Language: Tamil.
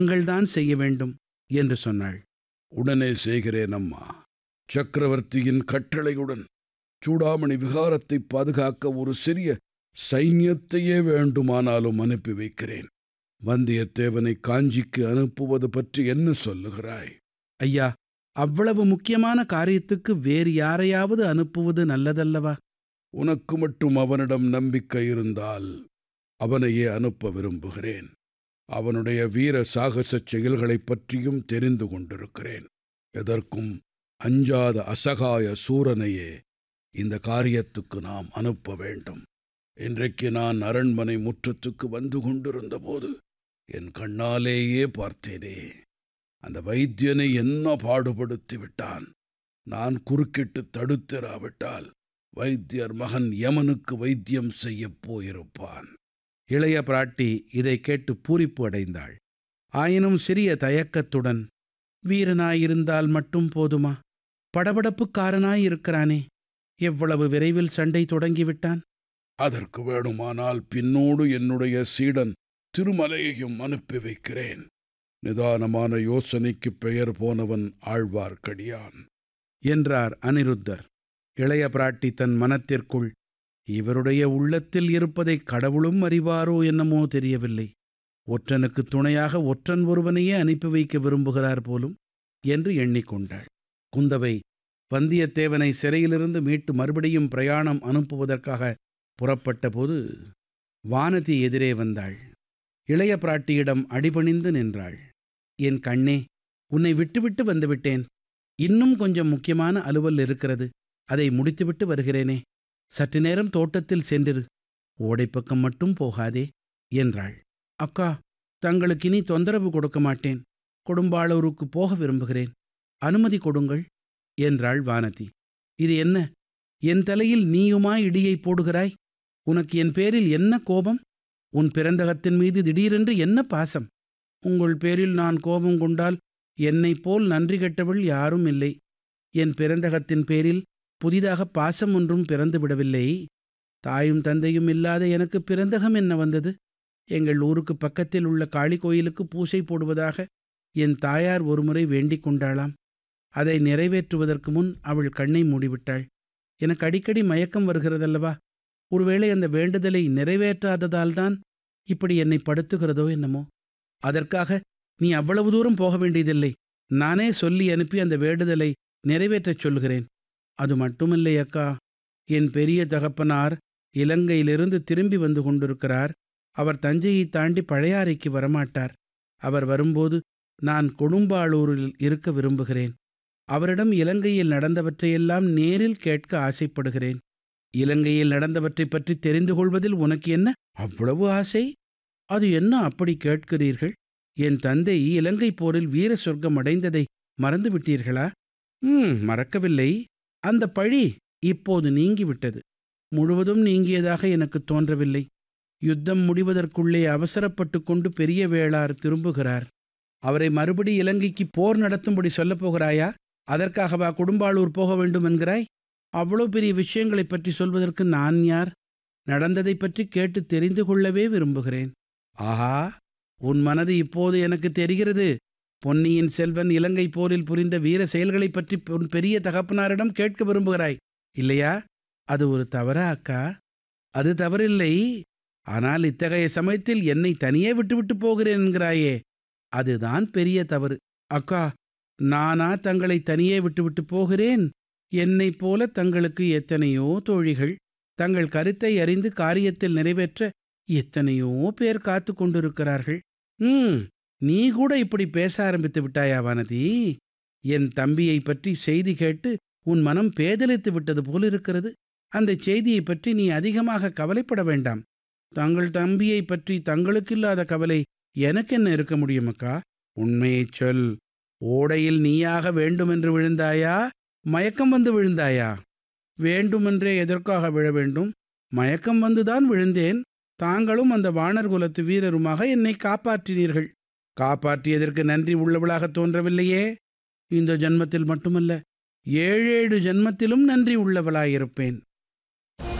தாங்கள்தான் செய்ய வேண்டும் என்று சொன்னாள் உடனே செய்கிறேன் அம்மா சக்கரவர்த்தியின் கட்டளையுடன் சூடாமணி விகாரத்தை பாதுகாக்க ஒரு சிறிய சைன்யத்தையே வேண்டுமானாலும் அனுப்பி வைக்கிறேன் வந்தியத்தேவனை காஞ்சிக்கு அனுப்புவது பற்றி என்ன சொல்லுகிறாய் ஐயா அவ்வளவு முக்கியமான காரியத்துக்கு வேறு யாரையாவது அனுப்புவது நல்லதல்லவா உனக்கு மட்டும் அவனிடம் நம்பிக்கை இருந்தால் அவனையே அனுப்ப விரும்புகிறேன் அவனுடைய வீர சாகசச் செயல்களைப் பற்றியும் தெரிந்து கொண்டிருக்கிறேன் எதற்கும் அஞ்சாத அசகாய சூரனையே இந்த காரியத்துக்கு நாம் அனுப்ப வேண்டும் இன்றைக்கு நான் அரண்மனை முற்றத்துக்கு வந்து கொண்டிருந்தபோது என் கண்ணாலேயே பார்த்தேனே அந்த வைத்தியனை என்ன பாடுபடுத்தி விட்டான் நான் குறுக்கிட்டு தடுத்திராவிட்டால் வைத்தியர் மகன் யமனுக்கு வைத்தியம் செய்யப் போயிருப்பான் இளைய பிராட்டி இதை கேட்டு பூரிப்பு அடைந்தாள் ஆயினும் சிறிய தயக்கத்துடன் வீரனாயிருந்தால் மட்டும் போதுமா படபடப்புக்காரனாயிருக்கிறானே எவ்வளவு விரைவில் சண்டை தொடங்கிவிட்டான் அதற்கு வேணுமானால் பின்னோடு என்னுடைய சீடன் திருமலையையும் அனுப்பி வைக்கிறேன் நிதானமான யோசனைக்கு பெயர் போனவன் ஆழ்வார்க்கடியான் என்றார் அனிருத்தர் இளைய பிராட்டி தன் மனத்திற்குள் இவருடைய உள்ளத்தில் இருப்பதை கடவுளும் அறிவாரோ என்னமோ தெரியவில்லை ஒற்றனுக்கு துணையாக ஒற்றன் ஒருவனையே அனுப்பி வைக்க விரும்புகிறார் போலும் என்று எண்ணிக்கொண்டாள் குந்தவை வந்தியத்தேவனை சிறையிலிருந்து மீட்டு மறுபடியும் பிரயாணம் அனுப்புவதற்காக புறப்பட்டபோது வானதி எதிரே வந்தாள் இளைய பிராட்டியிடம் அடிபணிந்து நின்றாள் என் கண்ணே உன்னை விட்டுவிட்டு வந்துவிட்டேன் இன்னும் கொஞ்சம் முக்கியமான அலுவல் இருக்கிறது அதை முடித்துவிட்டு வருகிறேனே சற்று நேரம் தோட்டத்தில் சென்றிரு ஓடைப்பக்கம் மட்டும் போகாதே என்றாள் அக்கா தங்களுக்கு இனி தொந்தரவு கொடுக்க மாட்டேன் கொடும்பாளூருக்கு போக விரும்புகிறேன் அனுமதி கொடுங்கள் என்றாள் வானதி இது என்ன என் தலையில் நீயுமா இடியை போடுகிறாய் உனக்கு என் பேரில் என்ன கோபம் உன் பிறந்தகத்தின் மீது திடீரென்று என்ன பாசம் உங்கள் பேரில் நான் கோபம் கொண்டால் என்னைப் போல் நன்றி கெட்டவள் யாரும் இல்லை என் பிறந்தகத்தின் பேரில் புதிதாக பாசம் ஒன்றும் பிறந்து விடவில்லை தாயும் தந்தையும் இல்லாத எனக்கு பிறந்தகம் என்ன வந்தது எங்கள் ஊருக்கு பக்கத்தில் உள்ள காளி கோயிலுக்கு பூசை போடுவதாக என் தாயார் ஒருமுறை வேண்டிக் கொண்டாளாம் அதை நிறைவேற்றுவதற்கு முன் அவள் கண்ணை மூடிவிட்டாள் எனக்கு அடிக்கடி மயக்கம் வருகிறதல்லவா ஒருவேளை அந்த வேண்டுதலை நிறைவேற்றாததால்தான் இப்படி என்னை படுத்துகிறதோ என்னமோ அதற்காக நீ அவ்வளவு தூரம் போக வேண்டியதில்லை நானே சொல்லி அனுப்பி அந்த வேண்டுதலை நிறைவேற்றச் சொல்கிறேன் அது மட்டுமில்லை அக்கா என் பெரிய தகப்பனார் இலங்கையிலிருந்து திரும்பி வந்து கொண்டிருக்கிறார் அவர் தஞ்சையை தாண்டி பழையாறைக்கு வரமாட்டார் அவர் வரும்போது நான் கொடும்பாளூரில் இருக்க விரும்புகிறேன் அவரிடம் இலங்கையில் நடந்தவற்றையெல்லாம் நேரில் கேட்க ஆசைப்படுகிறேன் இலங்கையில் நடந்தவற்றைப் பற்றி தெரிந்து கொள்வதில் உனக்கு என்ன அவ்வளவு ஆசை அது என்ன அப்படி கேட்கிறீர்கள் என் தந்தை இலங்கை போரில் வீர சொர்க்கம் அடைந்ததை மறந்து விட்டீர்களா ம் மறக்கவில்லை அந்த பழி இப்போது நீங்கிவிட்டது முழுவதும் நீங்கியதாக எனக்கு தோன்றவில்லை யுத்தம் முடிவதற்குள்ளே அவசரப்பட்டு கொண்டு பெரிய வேளார் திரும்புகிறார் அவரை மறுபடி இலங்கைக்கு போர் நடத்தும்படி சொல்லப் போகிறாயா அதற்காகவா குடும்பாளூர் போக வேண்டும் என்கிறாய் அவ்வளோ பெரிய விஷயங்களைப் பற்றி சொல்வதற்கு நான் யார் நடந்ததைப் பற்றி கேட்டு தெரிந்து கொள்ளவே விரும்புகிறேன் ஆஹா உன் மனது இப்போது எனக்கு தெரிகிறது பொன்னியின் செல்வன் இலங்கை போரில் புரிந்த வீர செயல்களைப் பற்றி உன் பெரிய தகப்பனாரிடம் கேட்க விரும்புகிறாய் இல்லையா அது ஒரு தவறா அக்கா அது தவறில்லை ஆனால் இத்தகைய சமயத்தில் என்னை தனியே விட்டுவிட்டு போகிறேன் என்கிறாயே அதுதான் பெரிய தவறு அக்கா நானா தங்களை தனியே விட்டுவிட்டு போகிறேன் என்னைப் போல தங்களுக்கு எத்தனையோ தோழிகள் தங்கள் கருத்தை அறிந்து காரியத்தில் நிறைவேற்ற எத்தனையோ பேர் காத்து கொண்டிருக்கிறார்கள் ம் நீ கூட இப்படி பேச ஆரம்பித்து விட்டாயா வானதி என் தம்பியை பற்றி செய்தி கேட்டு உன் மனம் பேதலித்து விட்டது போல் இருக்கிறது அந்த செய்தியை பற்றி நீ அதிகமாக கவலைப்பட வேண்டாம் தங்கள் தம்பியை பற்றி தங்களுக்கில்லாத கவலை எனக்கென்ன இருக்க முடியும் அக்கா உண்மையைச் சொல் ஓடையில் நீயாக வேண்டுமென்று விழுந்தாயா மயக்கம் வந்து விழுந்தாயா வேண்டுமென்றே எதற்காக விழ வேண்டும் மயக்கம் வந்துதான் விழுந்தேன் தாங்களும் அந்த வானர் குலத்து வீரருமாக என்னை காப்பாற்றினீர்கள் காப்பாற்றியதற்கு நன்றி உள்ளவளாக தோன்றவில்லையே இந்த ஜன்மத்தில் மட்டுமல்ல ஏழேழு ஜன்மத்திலும் நன்றி உள்ளவளாயிருப்பேன்